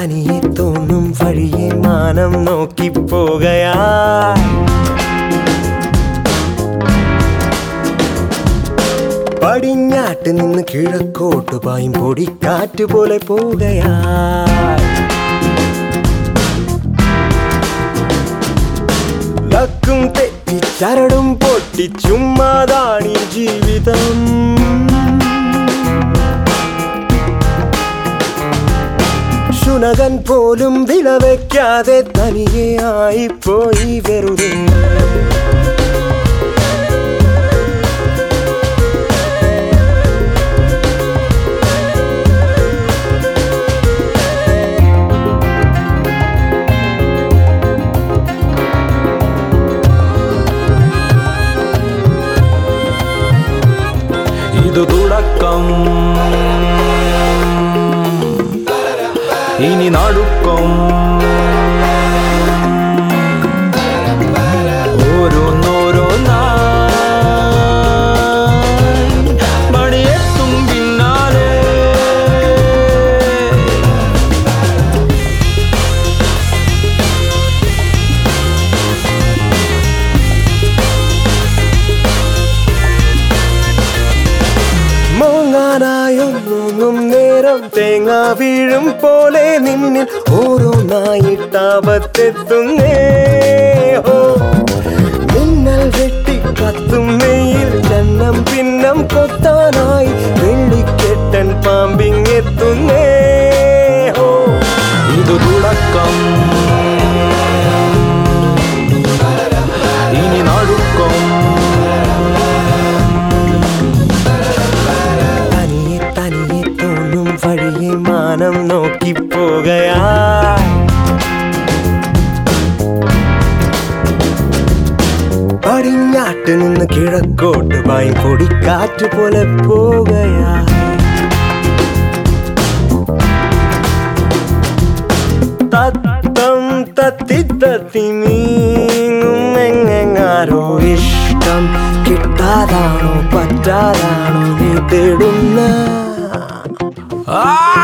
തനിയെ തോന്നും വഴിയെ മാനം നോക്കി പോകയാ പടിഞ്ഞാട്ട് നിന്ന് കിഴക്കോട്ട് പായും പൊടിക്കാറ്റ് പോലെ പോകയാ ലക്കും തെറ്റി ചരടും പൊട്ടി ചുമ്മാതാണീ ജീവിതം ശുനകൻ പോലും വിലവയ്ക്കാതെ തനിയെ ആയിപ്പോയി വെറുതെ ഇത് തുടക്കം ഇനി നടുക്കം ഓരോന്നോരോന്നായി മണിയെത്തും പിന്നാലെ മോങ്ങാനായൊന്നും നേരം തേങ്ങ വീഴും പോലെ നിന്നിൽ ഓരോന്നായിട്ടാപത്തെത്തുന്നേ ഹോ മിന്നൽ വെട്ടി കത്തും മെയിൽ ചന്നം പിന്നം കൊത്താനായി വെള്ളിക്കെട്ടൻ പാമ്പിങ്ങെത്തുന്നേ ഹോ ഇത് തുടക്കം ഇനി നടുക്കം തനിയെ തനിയെ തോന്നും വഴിയെ മാനം നോക്കി പോകയാ പടിഞ്ഞാട്ട് നിന്ന് കിഴക്കോട്ട് പായി പൊടിക്കാറ്റ് പോലെ പോകയാ തത്തം തത്തി തത്തി നീങ്ങും എങ്ങെങ്ങാരോ ഇഷ്ടം കിട്ടാതാണോ പറ്റാതാണോ നീ തേടുന്ന ആ